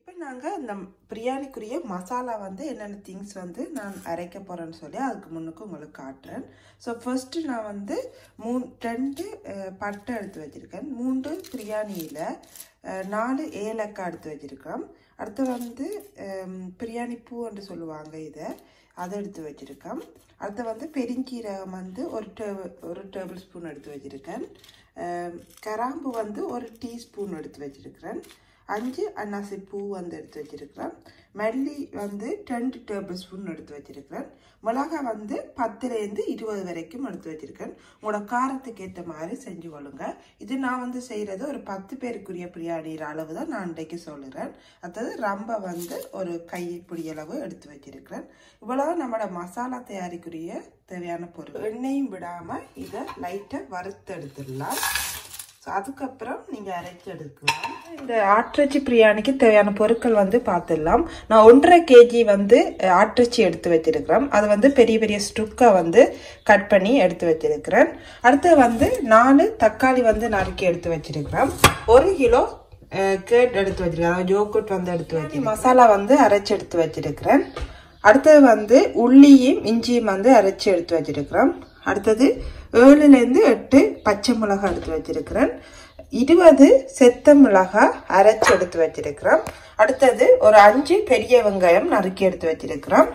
இப்போ நாங்கள் இந்த பிரியாணிக்குரிய மசாலா வந்து என்னென்ன திங்ஸ் வந்து நான் அரைக்க போகிறேன்னு சொல்லி அதுக்கு முன்னுக்கு உங்களுக்கு காட்டுறேன் ஸோ ஃபர்ஸ்ட்டு நான் வந்து மூணு ரெண்டு அஹ், பட்டை எடுத்து வச்சுருக்கேன் மூன்று பிரியாணியில் நாலு ஏலக்காய் எடுத்து வச்சுருக்கேன் அடுத்து வந்து ஹம், பிரியாணி பூ என்று சொல்லுவாங்க இதை அதை எடுத்து வச்சுருக்கேன் அடுத்து வந்து பெருஞ்சீரகம் வந்து ஒரு டேபிள் ஒரு டேபிள் ஸ்பூன் எடுத்து வச்சுருக்கேன் அஹ், கராம்பு வந்து ஒரு டீஸ்பூன் எடுத்து வச்சுருக்கிறேன் அஞ்சு அன்னாசி பூ வந்து எடுத்து வச்சிருக்கிறேன் மல்லி வந்து ரெண்டு டேபிள் ஸ்பூன் எடுத்து வச்சிருக்கிறேன் மிளகாய் வந்து பத்துலேருந்து இருபது வரைக்கும் எடுத்து வச்சிருக்கேன் உங்களோட காரத்துக்கு ஏற்ற மாதிரி செஞ்சு கொள்ளுங்க இது நான் வந்து செய்கிறது ஒரு பத்து பேருக்குரிய பிரியாணிற அளவு தான் நான் இன்றைக்கு சொல்லுறேன் அதாவது ரம்ப வந்து ஒரு கைப்பிடி அளவு எடுத்து வச்சிருக்கிறேன் இவ்வளவு நம்மளோட மசாலா தயாரிக்குரிய தேவையான பொருள் எண்ணெயும் விடாமல் இதை லைட்டாக வறுத்து எடுத்துடலாம் ஸோ அதுக்கப்புறம் நீங்கள் அரைச்சி எடுக்கலாம் இந்த ஆட்டிறைச்சி பிரியாணிக்கு தேவையான பொருட்கள் வந்து பார்த்துடலாம் நான் ஒன்றரை கேஜி வந்து அஹ், ஆட்டிறைச்சி எடுத்து வச்சிருக்கிறேன் அது வந்து பெரிய பெரிய ஸ்டுக்கை வந்து கட் பண்ணி எடுத்து வச்சிருக்கிறேன் அடுத்து வந்து நாலு தக்காளி வந்து நறுக்கி எடுத்து வச்சிருக்கிறேன் ஒரு கிலோ கேட் எடுத்து வச்சிருக்கேன் அதாவது யோகurt வந்து எடுத்து வச்சிருக்கேன் மசாலா வந்து அரைச்சி எடுத்து வச்சிருக்கிறேன் அடுத்தது வந்து உள்ளியும் இஞ்சியும் வந்து அரைச்சி எடுத்து வச்சிருக்கிறோம் அடுத்தது ஏழுலேருந்து எட்டு பச்சை மிளகாய் எடுத்து வச்சிருக்கிறேன் இருபது செத்த மிளகாய் அரைச்சி எடுத்து வச்சிருக்கிறோம் அடுத்தது ஒரு அஞ்சு பெரிய வெங்காயம் நறுக்கி எடுத்து வச்சிருக்கிறோம்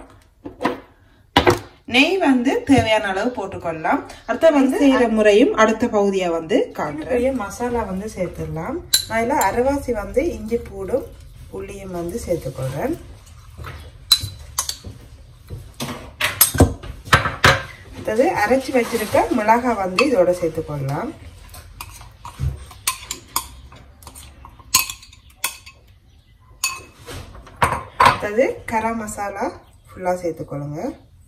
நெய் வந்து தேவையான அளவு போட்டுக்கொள்ளலாம் அடுத்த வந்து செய்யற முறையும் அடுத்த பகுதியை வந்து காட்டுறேன் மசாலா வந்து சேர்த்துடலாம் அதில் அரைவாசி வந்து இஞ்சி பூடும் உள்ளியும் வந்து சேர்த்துக்கொள்றேன் அடுத்தது அரைச்சி வச்சிருக்க மிளகாய் வந்து இதோட சேர்த்துக்கொள்ளலாம் அடுத்தது கரம் மசாலா ஃபுல்லாக சேர்த்துக்கொள்ளுங்க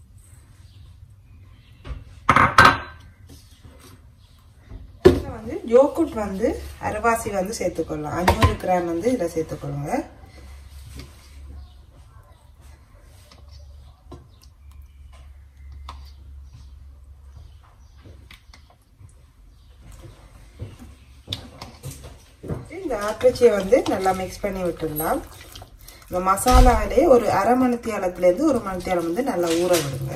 இதுல வந்து யோகுட் வந்து அரைவாசி வந்து சேர்த்துக்கொள்ளலாம் அஞ்சூறு கிராம் வந்து இதில் சேர்த்துக்கொள்ளுங்க இந்த ஆட்டிறைச்சியை வந்து நல்லா மிக்ஸ் பண்ணி விட்டுடலாம் இந்த மசாலாவிலே ஒரு அரை மணி தேலத்துலேருந்து ஒரு மணி தேலம் வந்து நல்லா ஊற விடுங்க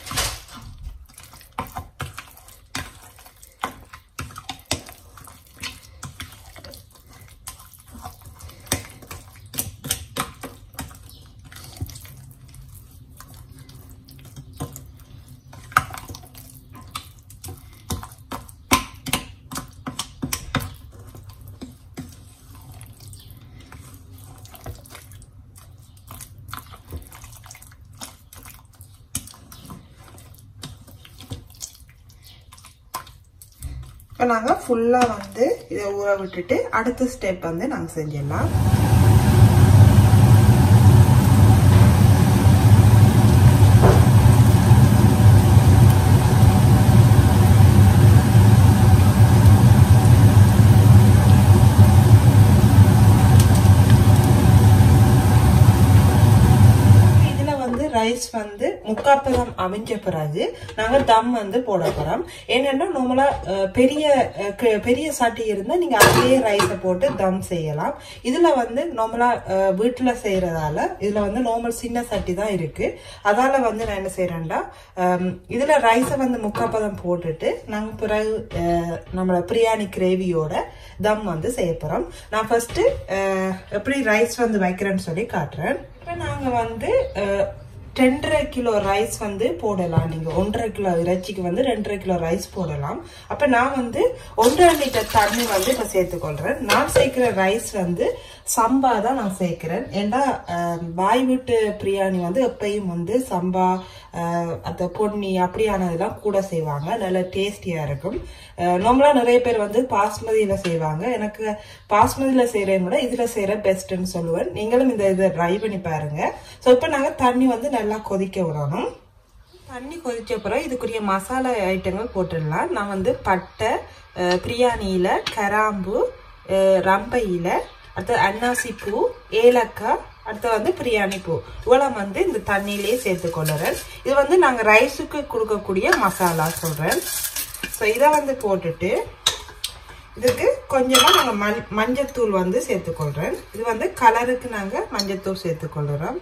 இப்போ நாங்கள் ஃபுல்லாக வந்து இதை ஊற விட்டுட்டு அடுத்த ஸ்டெப் வந்து நாங்கள் செஞ்சிடலாம் இதுல வந்து ரைஸ் வந்து முக்காப்பதம் அவிஞ்ச பிறகு நாங்க தம் வந்து போட போறோம் ஏன்னா நம்மள பெரிய அஹ், க- பெரிய சட்டி இருந்தா நீங்க அதே ரைஸை போட்டு தம் செய்யலாம் இதுல வந்து நம்மளா அஹ், வீட்டுல செய்யறதால இதுல வந்து நார்மல் சின்ன சட்டி தான் இருக்கு அதால வந்து நான் என்ன செய்யறேன்டா அம், இதுல ரைஸை வந்து முக்காப்பதம் போட்டுட்டு நாங்க பிறகு அஹ், நம்மள பிரியாணி கிரேவியோட தம் வந்து செய்ய போறோம் நான் ஃபர்ஸ்ட் எப்படி ரைஸ் வந்து வைக்கிறேன்னு சொல்லி காட்டுறேன் இப்போ நாங்க வந்து அஹ், ரெண்டரை கிலோ ரைஸ் வந்து போடலாம் நீங்க ஒன்றரை கிலோ இறைச்சிக்கு வந்து ரெண்டரை கிலோ ரைஸ் போடலாம் அப்ப நான் வந்து ஒன்றரை லிட்டர் தண்ணி வந்து இப்ப சேர்த்துக்கொள்றேன் நான் சேர்க்கிற ரைஸ் வந்து சம்பா தான் நான் சேர்க்கிறேன் ஏன்னா அஹ், பாய் வீட்டு பிரியாணி வந்து எப்பயும் வந்து சம்பா அஹ், அந்த பொன்னி அப்படியானதெல்லாம் கூட செய்வாங்க நல்ல டேஸ்டியா இருக்கும் நார்மலா நிறைய பேர் வந்து பாஸ்மதியில செய்வாங்க எனக்கு பாஸ்மதியில செய்யறதை விட இதுல செய்யற பெஸ்ட்னு சொல்லுவேன் நீங்களும் இந்த இதை ட்ரை பண்ணி பாருங்க ஸோ இப்போ நாங்க தண்ணி வந்து நல்லா கொதிக்க விடணும் தண்ணி கொதிச்ச அப்புறம் இதுக்குரிய மசாலா ஐட்டங்கள் போட்டுடலாம் நான் வந்து பட்டை அஹ், பிரியாணியில கராம்பு அஹ், ரம்பையில அடுத்து அன்னாசி பூ ஏலக்காய் அடுத்து வந்து பிரியாணி பூ இவ்வளோ வந்து இந்த தண்ணியிலே சேர்த்து கொள்ளுறேன் இது வந்து நாங்கள் ரைஸுக்கு கொடுக்கக்கூடிய மசாலா சொல்கிறேன் ஸோ இதை வந்து போட்டுட்டு இதுக்கு கொஞ்சமாக நாங்கள் மண் மஞ்சத்தூள் வந்து சேர்த்துக்கொள்கிறேன் இது வந்து கலருக்கு நாங்கள் மஞ்சத்தூள் சேர்த்துக்கொள்கிறோம்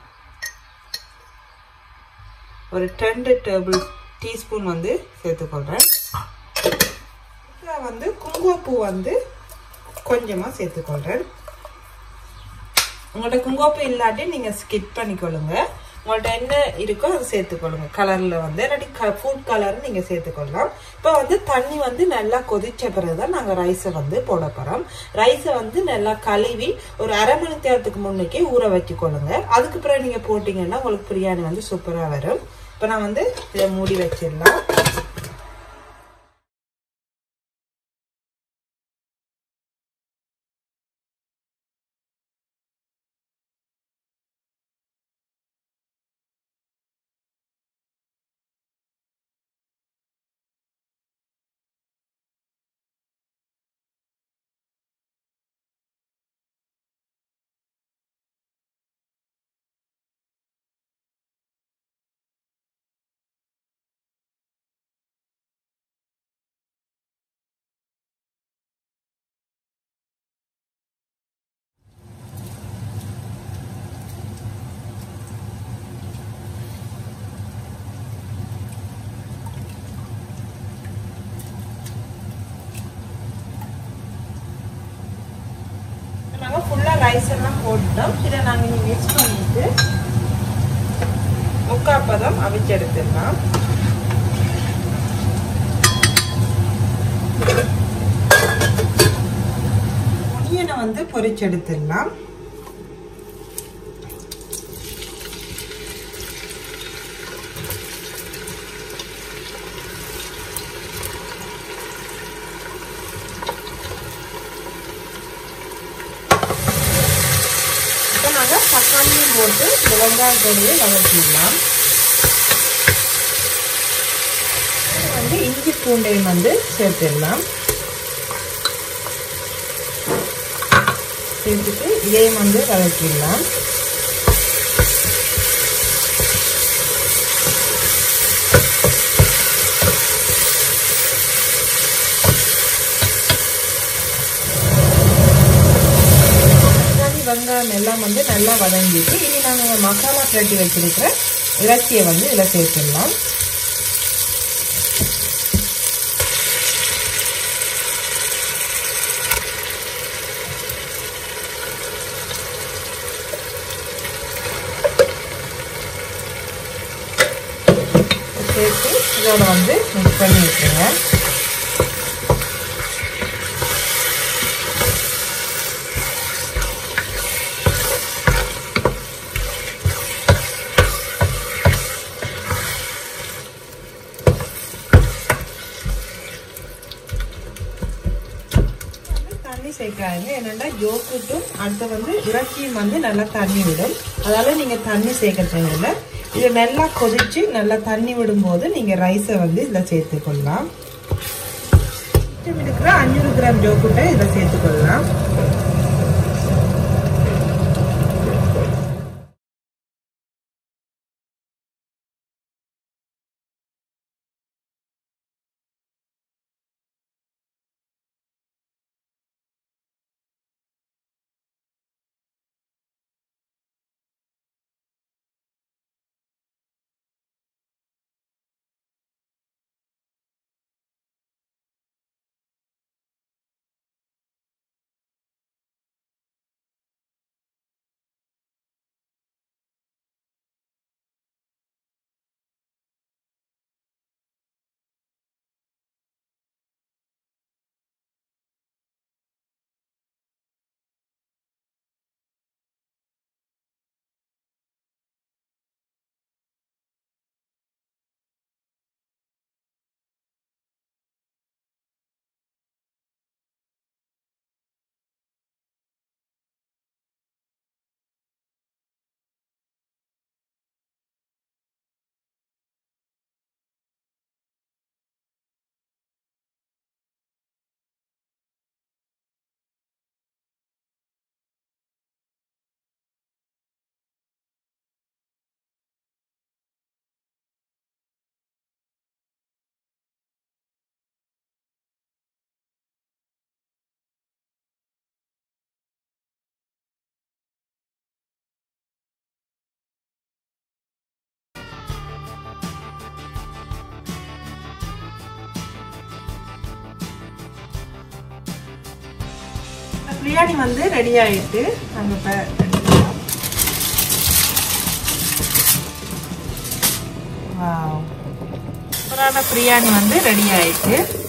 ஒரு ரெண்டு டேபிள் டீஸ்பூன் வந்து சேர்த்துக்கொள்கிறேன் இதில் வந்து குங்குமப்பூ வந்து கொஞ்சமாக சேர்த்துக்கொள்கிறேன் உங்கள்ட்ட குங்குமப்பூ இல்லாட்டி நீங்கள் ஸ்கிப் பண்ணிக்கொள்ளுங்க உங்கள்ட்ட என்ன இருக்கோ அதை சேர்த்துக்கொள்ளுங்க கலரில் வந்து இல்லாட்டி க ஃபுட் கலர் நீங்கள் சேர்த்துக்கொள்ளலாம் இப்போ வந்து தண்ணி வந்து நல்லா கொதிச்ச பிறகு தான் நாங்கள் ரைஸை வந்து போட போகிறோம் ரைஸை வந்து நல்லா கழுவி ஒரு அரை மணி நேரத்துக்கு முன்னுக்கே ஊற வச்சுக்கொள்ளுங்க அதுக்கு பிறகு நீங்கள் போட்டிங்கன்னா உங்களுக்கு பிரியாணி வந்து சூப்பராக வரும் இப்போ நான் வந்து இதை மூடி வச்சிடலாம் நாங்கள் ஃபுல்லாக ரைஸ் எல்லாம் போட்டுட்டோம் இதை நாங்கள் இனி மிக்ஸ் பண்ணிட்டு முக்காப்பதம் அவிச்சு எடுத்துடலாம் ஒனியனை வந்து பொரிச்சு எடுத்துடலாம் இப்போ நாங்கள் தக்காளியும் போட்டு இந்த வெங்காயத்தோடையே வதக்கிடலாம் வந்து இஞ்சி பூண்டையும் வந்து சேர்த்துடலாம் சேர்த்துட்டு இதையும் வந்து வதக்கிடலாம் தக்காளி வெங்காயம் எல்லாம் வந்து நல்லா வதங்கிட்டு இனி நாங்கள் மசாலா பிரட்டி வச்சிருக்கிற இறைச்சியை வந்து இதில் சேர்த்துடலாம் சேர்த்து இதோட வந்து மிக்ஸ் பண்ணி விட்டுருங்க தண்ணி சேர்க்காதுங்க என்னென்னா யோகுட்டும் அடுத்து வந்து இறைச்சியும் வந்து நல்லா தண்ணி விடும் அதால நீங்கள் தண்ணி சேர்க்க தேவையில்லை இது நல்லா கொதிச்சு நல்லா தண்ணி விடும்போது நீங்கள் ரைஸை வந்து இதில் சேர்த்துக்கொள்ளலாம் இருக்கிற அஞ்சூறு கிராம் ஜோக்குட்டை இதில் சேர்த்துக்கொள்ளலாம் பிரியாணி வந்து ரெடி ஆயிட்டு நம்ம இப்போ எடுத்துக்கலாம் வாவ் சூப்பரான பிரியாணி வந்து ரெடி ஆயிட்டு